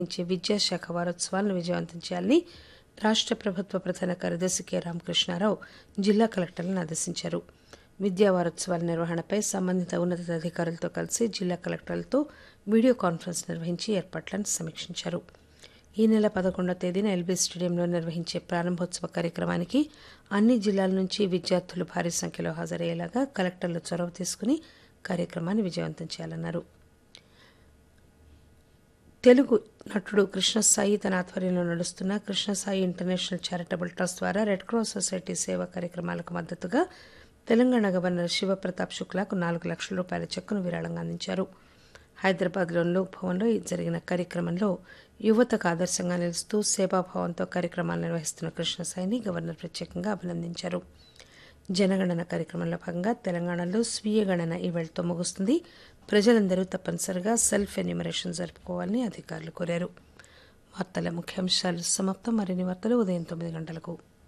నిర్వహించే విద్యాశాఖ వారోత్సవాలను విజయవంతం చేయాలని రాష్ట ప్రభుత్వ ప్రధాన కార్యదర్శి కె రామకృష్ణారావు జిల్లా కలెక్టర్లను ఆదేశించారు విద్యా వారోత్సవాల నిర్వహణపై సంబంధిత ఉన్నతాధికారులతో కలిసి జిల్లా కలెక్టర్లతో వీడియో కాన్ఫరెన్స్ నిర్వహించి ఏర్పాట్లను సమీక్షించారు ఈ నెల పదకొండవ తేదీన ఎల్బీ స్టేడియంలో నిర్వహించే ప్రారంభోత్సవ కార్యక్రమానికి అన్ని జిల్లాల నుంచి విద్యార్థులు భారీ సంఖ్యలో హాజరయ్యేలాగా కలెక్టర్లు చొరవ తీసుకుని కార్యక్రమాన్ని విజయవంతం చేయాలన్నారు తెలుగు నటుడు కృష్ణసాయి తన ఆధ్వర్యంలో నడుస్తున్న కృష్ణసాయి ఇంటర్నేషనల్ చారిటబుల్ ట్రస్ట్ ద్వారా రెడ్ క్రాస్ సొసైటీ సేవా కార్యక్రమాలకు మద్దతుగా తెలంగాణ గవర్నర్ శివప్రతాప్ శుక్లాకు నాలుగు లక్షల రూపాయల చెక్కును విరాళంగా అందించారు హైదరాబాద్లోని లోక్ భవన్లో జరిగిన కార్యక్రమంలో యువతకు ఆదర్శంగా నిలుస్తూ సేవాభావంతో కార్యక్రమాలు నిర్వహిస్తున్న కృష్ణసాయిని గవర్నర్ ప్రత్యేకంగా అభినందించారు జనగణన కార్యక్రమంలో భాగంగా తెలంగాణలో స్వీయ గణన ఈవేళతో ముగుస్తుంది ప్రజలందరూ తప్పనిసరిగా సెల్ఫ్ ఎన్యూమరేషన్ జరుపుకోవాలని అధికారులు కోరారు వార్తల ముఖ్యాంశాలు సమాప్తం మరిన్ని వార్తలు ఉదయం తొమ్మిది గంటలకు